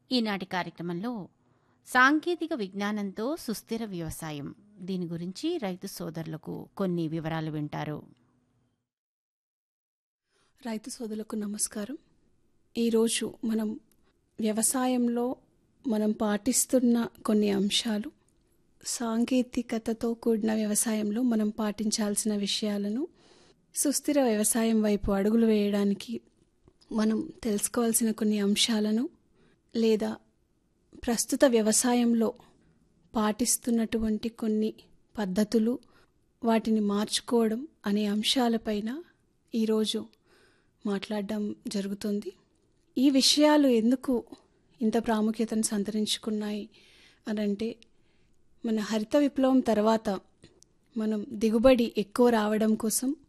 ఈనాటి కార్యక్రమంలో సాంకేతిక విజ్ఞానంతో సుస్థిర వ్యవసాయం దీని గురించి రైతు సోదరులకు కొన్ని వివరాలు వింటారు రైతు సోదరులకు నమస్కారం ఈరోజు మనం వ్యవసాయంలో మనం పాటిస్తున్న కొన్ని అంశాలు సాంకేతికతతో కూడిన వ్యవసాయంలో మనం పాటించాల్సిన విషయాలను సుస్థిర వ్యవసాయం వైపు అడుగులు వేయడానికి మనం తెలుసుకోవాల్సిన కొన్ని అంశాలను లేదా ప్రస్తుత వ్యవసాయంలో పాటిస్తున్నటువంటి కొన్ని పద్ధతులు వాటిని మార్చుకోవడం అనే అంశాలపైన ఈరోజు మాట్లాడడం జరుగుతుంది ఈ విషయాలు ఎందుకు ఇంత ప్రాముఖ్యతను సంతరించుకున్నాయి అనంటే మన హరిత విప్లవం తర్వాత మనం దిగుబడి ఎక్కువ రావడం కోసం